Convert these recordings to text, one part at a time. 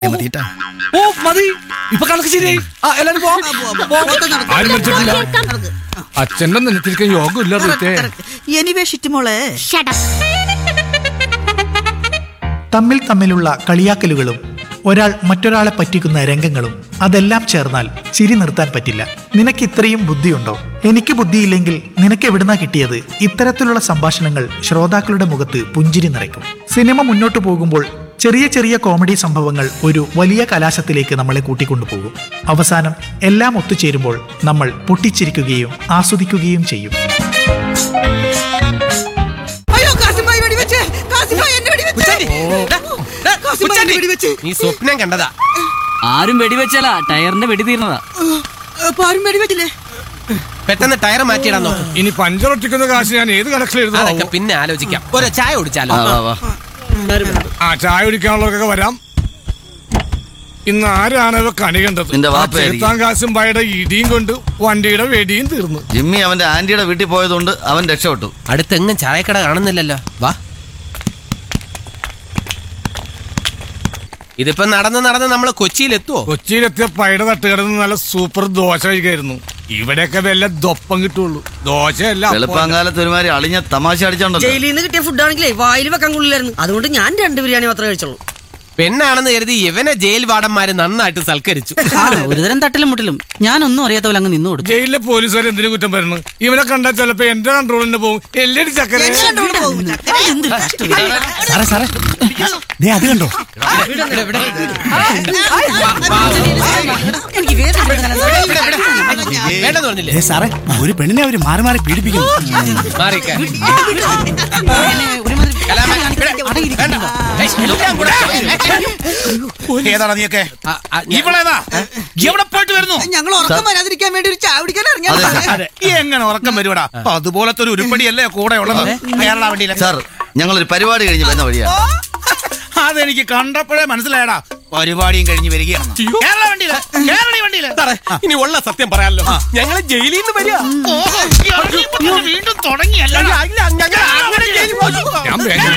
മതിട്ടാ ഓ മതി ഇപ്പൊ കണക്ക് ശരിയായി ആ എല്ലാരും പോ പോ. ആരും മരിച്ചിട്ടില്ല അച്ഛന്റെ നിലത്തിരിക്കാൻ യോഗം ഇല്ല റീത്തേ എനിവേ ഷിറ്റുമോളെ തമ്മിൽ തമ്മിലുള്ള കളിയാക്കലുകളും ഒരാൾ മറ്റൊരാളെ പറ്റിക്കുന്ന രംഗങ്ങളും അതെല്ലാം ചേർന്നാൽ ചിരി നിർത്താൻ പറ്റില്ല നിനക്ക് ഇത്രയും ബുദ്ധിയുണ്ടോ എനിക്ക് ബുദ്ധിയില്ലെങ്കിൽ നിനക്ക് എവിടുന്നാ കിട്ടിയത് ഇത്തരത്തിലുള്ള സംഭാഷണങ്ങൾ ശ്രോതാക്കളുടെ മുഖത്ത് പുഞ്ചിരി നിറയ്ക്കും സിനിമ മുന്നോട്ടു പോകുമ്പോൾ ചെറിയ ചെറിയ കോമഡി സംഭവങ്ങൾ ഒരു വലിയ കലാശത്തിലേക്ക് നമ്മളെ കൂട്ടിക്കൊണ്ടുപോകും അവസാനം എല്ലാം ഒത്തുചേരുമ്പോൾ നമ്മൾ പൊട്ടിച്ചിരിക്കുകയും ആസ്വദിക്കുകയും ചെയ്യും അയ്യോ കാസിമായി വെടിവെച്ച് കാസിമായി എന്നെ വെടിവെച്ച് കാസിമായി എന്നെ വെടിവെച്ച് നീ സ്വപ്നം കണ്ടതാ ആരും വെടിവെച്ചാല ടയറിന്റെ വെടി തീർന്നതാ അപ്പൊ ആരും വെടിവെച്ചില്ലേ പെട്ടെന്ന് ടയർ മാറ്റിയിടാൻ നോക്കും ഇനി പഞ്ചറൊട്ടിക്കുന്ന കാശ് ഞാൻ ഏത് കണക്കിൽ അതൊക്കെ എഴുതാം പിന്നെ ആലോചിക്കാം ഒരു ചായ കുടിച്ചാലോ വാ, വാ, വാ. ആ ചായ കുടിക്കാനുള്ളവർക്കൊക്കെ വരാം ഇന്ന് ആരാണ് ഇവ കണി കണ്ടത് നിന്റെ ആ വാപ്പയായിരിക്കും. ചേത്താൻ കാശും പായുടെ ഇടിയും കൊണ്ട് വണ്ടിയുടെ വെടിയും തീർന്നു ജിമ്മി അവന്റെ ആന്റിയുടെ വീട്ടിൽ പോയതുകൊണ്ട് അവൻ രക്ഷപ്പെട്ടു അടുത്തെങ്ങും ചായക്കട കാണുന്നില്ലല്ലോ വാ ഇതിപ്പോ നടന്ന് നടന്ന് നമ്മള് കൊച്ചിയിലെത്തുവോ കൊച്ചിയിലെത്തിയ പൈയുടെ തട്ടുകടന്ന് നല്ല സൂപ്പർ ദോശ കഴിക്കായിരുന്നു ഇവിടെയൊക്കെ വല്ല ദൊപ്പം കിട്ടുള്ളൂ ദോശയല്ല അപ്പം. വെളുപ്പാങ്കാലത്ത് ഒരുമാതിരി അളിഞ്ഞ തമാശ അടിച്ചോണ്ടല്ലോ ജയിലിൽ നിന്ന് കിട്ടിയ ഫുഡാണെങ്കിലേ വായിൽ വെക്കാൻ കൊള്ളില്ലായിരുന്നു അതുകൊണ്ട് ഞാൻ രണ്ട് ബിരിയാണി മാത്രമേ കഴിച്ചുള്ളൂ പെണ്ണാണെന്ന് കരുതി ഇവനെ ജയിൽ വാർഡന്മാര് നന്നായിട്ട് സൽക്കരിച്ചു ആ ഒരുതരം തട്ടിലും മുട്ടിലും ഞാനൊന്നും അറിയാത്ത പോലെ അങ്ങ് നിന്നു കൊടുത്തു ജയിലിലെ പോലീസുകാർ എന്തിനു കുറ്റം പറയുന്നു ഇവനെ കണ്ടാൽ ചിലപ്പോ എന്റെ കൺട്രോളിന് പോകും എല്ലടി ചക്കര സാറേ സാറേ ദേ അത് കണ്ടോ എനിക്ക് വേദന വേണ്ടെന്ന് പറഞ്ഞില്ലേ ദേ സാറേ ഒരു പെണ്ണിനെ അവര് മാറി മാറി പീഡിപ്പിക്കുന്നു മാറിക്ക ഏതാണ് നീയൊക്കെ ഇവളേതാ എവിടെ പോയിട്ട് വരുന്നു ഞങ്ങൾ ഉറക്കം വരാതിരിക്കാൻ വേണ്ടി ഒരു ചായ കുടിക്കാൻ ഇറങ്ങിയതാണ് അതെ. ഈ എങ്ങനെ ഉറക്കം വരുവാടാ അതുപോലത്തെ ഒരു ഉരുപ്പടിയല്ലേ കൂടെ ഉള്ളത് കേരള വണ്ടിയിലെ സാർ ഞങ്ങളൊരു പരിപാടി കഴിഞ്ഞ് വരുന്ന വഴിയാ അതെനിക്ക് കണ്ടപ്പോഴേ മനസ്സിലായടാ പരിപാടിയും കഴിഞ്ഞ് വരികയാണ് കേരള വണ്ടിയില് കേരള വണ്ടിയില് സാറേ ഇനി ഉള്ള സത്യം പറയാമല്ലോ ഞങ്ങള് ജയിലിൽ നിന്ന് വരിക ഓഹോ, ഈ ഇറങ്ങിയപ്പോ തന്നെ വീണ്ടും തുടങ്ങിയല്ല ഞാൻ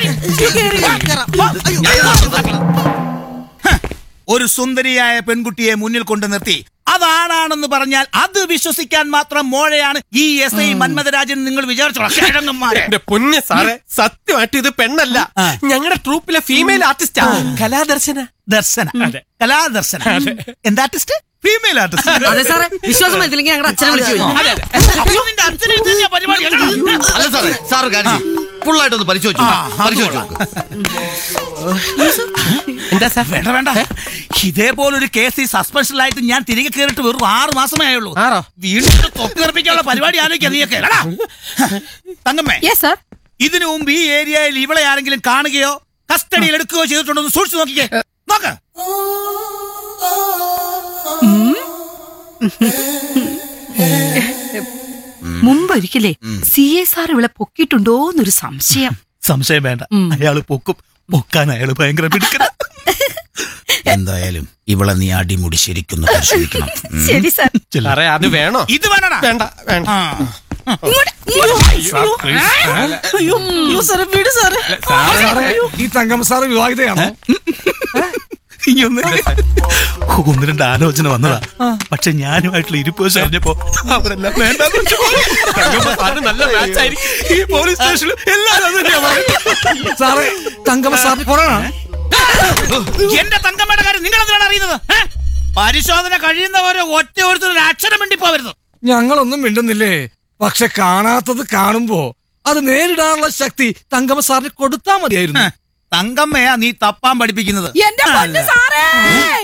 വേഗം ഒരു സുന്ദരിയായ പെൺകുട്ടിയെ മുന്നിൽ കൊണ്ടു നിർത്തി അതാണാണെന്ന് പറഞ്ഞാൽ അത് വിശ്വസിക്കാൻ മാത്രം മോഴയാണ് ഈ എസ് ഐ മന്മഥരാജൻ നിങ്ങൾ വിചാരിച്ചോളാം എന്റെ പൊന്നെ സാറേ സത്യമായിട്ട് ഇത് പെണ്ണല്ല ഞങ്ങളുടെ ട്രൂപ്പിലെ ഫീമെയിൽ ആർട്ടിസ്റ്റാ കലാദർശന ദർശന കലാദർശന എന്താ ആർട്ടിസ്റ്റ് ഫീമെയിൽ ആർട്ടിസ്റ്റ് അതെ സാറേ വിശ്വാസം പറ്റില്ലെങ്കിൽ ഞങ്ങളുടെ അച്ഛനെ വിളിച്ചു പരിപാടി അല്ല സാറേ സാർ കാര്യം ഫുള്ളായിട്ടൊന്ന് പരിശോധിച്ചു പരിശോധിച്ചു നോക്ക്. എന്താ സാർ വേണ്ട വേണ്ട ഇതേപോലൊരു കേസ് ഈ സസ്പെൻഷനിലായിട്ട് ഞാൻ തിരികെ കയറിയിട്ട് വെറും ആറ് മാസമേ ആയുള്ളൂ ആറോ? വീണ്ടും തൊപ്പിറപ്പിക്കാനുള്ള പരിപാടി ആലോചിക്കുക നീയൊക്കെ എടാ. തങ്കമ്മേ സാർ ഇതിനു മുമ്പ് ഈ ഏരിയയിൽ ഇവളെ ആരെങ്കിലും കാണുകയോ കസ്റ്റഡിയിൽ എടുക്കുകയോ ചെയ്തിട്ടുണ്ടോ എന്ന് സൂക്ഷിച്ചു നോക്കിക്കേ നോക്ക് മുമ്പൊരിക്കലേ സി എ സാർ ഇവിടെ പൊക്കിയിട്ടുണ്ടോ എന്നൊരു സംശയം സംശയം വേണ്ട അയാള് പൊക്കും പൊക്കാൻ അയാള് ഭയങ്കര പിടിക്കണം എന്തായാലും ഇവളെ നീ അടിമുടി ശരിക്കൊന്ന് പരിശോധിക്കണം ശരി സാർ സാറേ അത് വേണോ ഇത് വേണടാ വേണ്ട വേണ്ട ആ. അയ്യോ സാറേ വീട് സാറേ സാറേ, ഈ തങ്കം സാറ് വിവാഹിതയാണോ ഇനിയൊന്ന് ഒന്ന് രണ്ട് ആലോചന വന്നതാ പക്ഷെ ഞാനുമായിട്ടുള്ള ഇരിപ്പ് വെച്ച് അറിഞ്ഞപ്പോ അവരെല്ലാം വേണ്ട അത് നല്ല match ആയിരിക്കും. ഈ പോലീസ് സ്റ്റേഷനിൽ എല്ലാവരും അത് തന്നെയാ പറയുന്നത്. സാറേ തങ്കം സാർ പോറാണോ എന്റെ തങ്കമ്മയുടെ കാര്യം നിങ്ങൾ എന്തിനാണ് അറിയുന്നത് ഏ? പരിശോധന കഴിയുന്നവരെ ഒറ്റ ഒരുത്തൊരു അക്ഷരം വേണ്ടി പോവരുത് ഞങ്ങളൊന്നും മിണ്ടുന്നില്ലേ പക്ഷെ കാണാത്തത് കാണുമ്പോ അത് നേരിടാനുള്ള ശക്തി തങ്കമ്മ സാറിന് കൊടുത്താ മതിയായിരുന്നു തങ്കമ്മയാ നീ തപ്പാൻ പഠിപ്പിക്കുന്നത് എന്റെ പൊന്ന് സാറേ